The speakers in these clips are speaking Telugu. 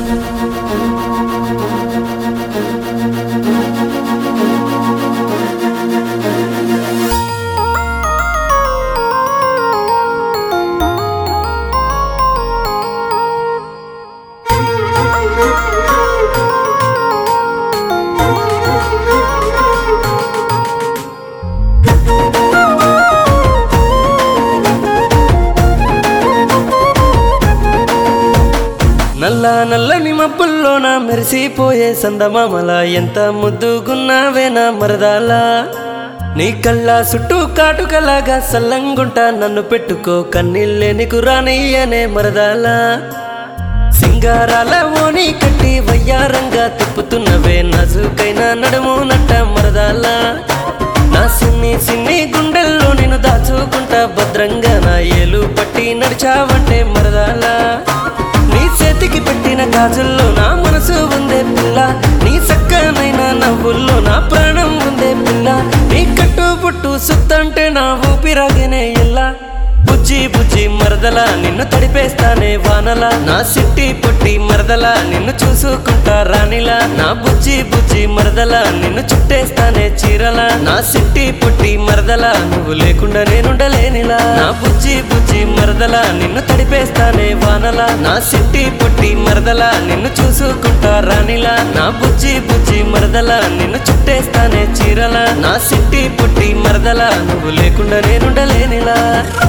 నల్ల నల్లని మబ్బుల్లోన మెరిసిపోయే సందమామల ఎంత ముద్దుగున్నావేనా మరదాలా నీ కళ్ళ చుట్టూ కాటుకలాగా సల్లంగుంటా నన్ను పెట్టుకో కన్నీళ్ళే నీకు రానియనే మరదాలా సింగారాల ఓని కట్టి వయ్యారంగా తిప్పుతున్నవే నజుకైన నడుము నట్ట మరదాలా నా సిన్ని సిన్ని గుండెల్లో నేను దాచుకుంటా భద్రంగా నా ఏలు పట్టి నడిచావంటే మరదాలా నీ చేతికి పెట్టిన గాజుల్లో నా మనసు ఉందే పిల్ల నీ చక్కనైన నవ్వుల్లో నా ప్రాణం ఉందే పిల్ల నీ కట్టు పుట్టు సుత్తంటే నా ఊపిరాగినే ఇలా బుజ్జి బుజ్జి మరదల నిన్ను తడిపేస్తానే వానల నా సిట్టి పుట్టి మరదల నిన్ను చూసుకుంటా రానిలా నా బుజ్జి బుజ్జి మరదల నిన్ను చుట్టేస్తానే చీరల నా సిట్టి పుట్టి మరదల నువ్వు లేకుండా నేనుండలేనిలా నా బుజ్జి బుజ్జి మరదల నిన్ను తడిపేస్తానే వానల నా సిట్టి పుట్టి మరదల నిన్ను చూసుకుంటా రానిలా నా బుజ్జి బుజ్జి మరదల నిన్ను చుట్టేస్తానే చీరల నా సిట్టి పుట్టి మరదల నువ్వు లేకుండా నేనుండలేనిలా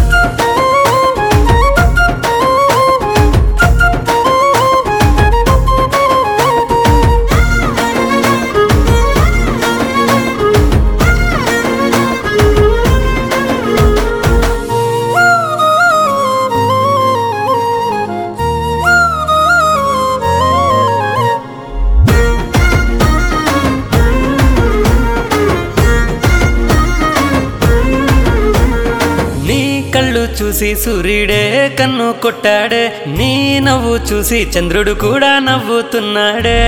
నీ కళ్ళు చూసి సూర్యుడే కన్ను కొట్టాడే నీ నవ్వు చూసి చంద్రుడు కూడా నవ్వుతున్నాడే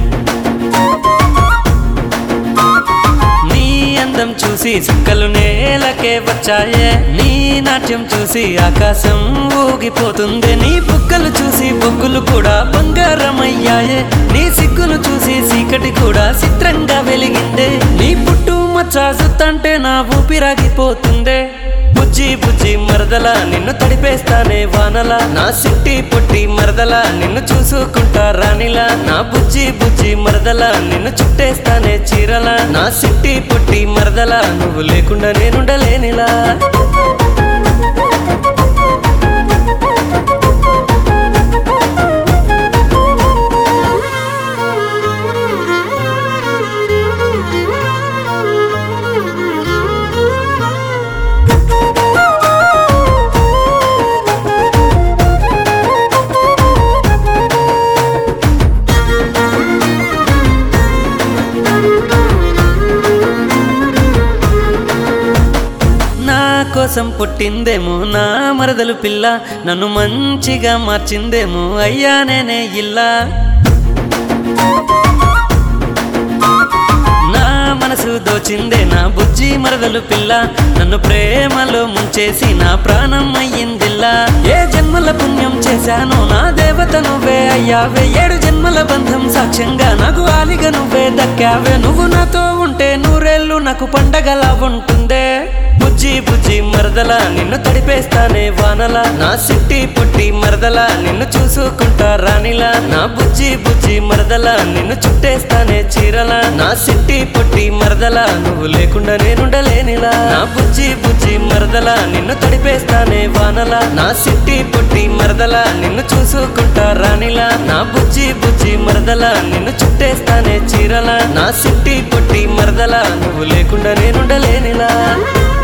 నీ అందం చూసి చుక్కలు నేలకే వచ్చాయే నీ నాట్యం చూసి ఆకాశం ఊగిపోతుంది నీ బుక్కలు చూసి బొగ్గులు కూడా బంగారమయ్యాయే నీ సిగ్గును చూసి చీకటి కూడా చిత్రంగా వెలిగిందే నీ పుట్టు మచ్చ సుత్తంటే నా ఊపిరాగిపోతుందే బుజ్జి బుజ్జి మరదల నిన్ను తడిపేస్తానే వానల నా సిట్టి పుట్టి మరదల నిన్ను చూసుకుంటా రానిలా నా బుజ్జి బుజ్జి మరదల నిన్ను చుట్టేస్తానే చీరల నా సిట్టి పుట్టి మరదల నువ్వు లేకుండా నేనుండలేనిలా నా కోసం పుట్టిందేమో నా మరదలు పిల్ల నన్ను మంచిగా మార్చిందేమో అయ్యా నేనే ఇల్లా నా మనసు దోచిందే నా బుజ్జి మరదలు పిల్ల నన్ను ప్రేమలో ముంచేసి నా ప్రాణం అయ్యిందిల్లా ఏ జన్మల పుణ్యం చేశానో నా దేవత నువ్వే అయ్యావే ఏడు జన్మల బంధం సాక్ష్యంగా నాకు ఆలిగా నువ్వే దక్కావే నువ్వు నాతో ఉంటే నూరేళ్ళు నాకు పండగలా ఉంటుందే బుజ్జి బుజ్జి మరదల నిన్ను తడిపేస్తానే వానల నా సిట్టి పుట్టి మరదల నిన్ను చూసుకుంటా రానిలా నా బుజ్జి బుజ్జి మరదల నిన్ను చుట్టేస్తానే చీరల నా సిట్టి పుట్టి మరదల నువ్వు లేకుండా నేనుండలేనిలా నా బుజ్జి బుజ్జి మరదల నిన్ను తడిపేస్తానే వానల నా సిట్టి పుట్టి మరదల నిన్ను చూసుకుంటా రానిలా నా బుజ్జి బుజ్జి మరదల నిన్ను చుట్టేస్తానే చీరల నా సిట్టి పుట్టి మరదల నువ్వు లేకుండా నేనుండలేనిలా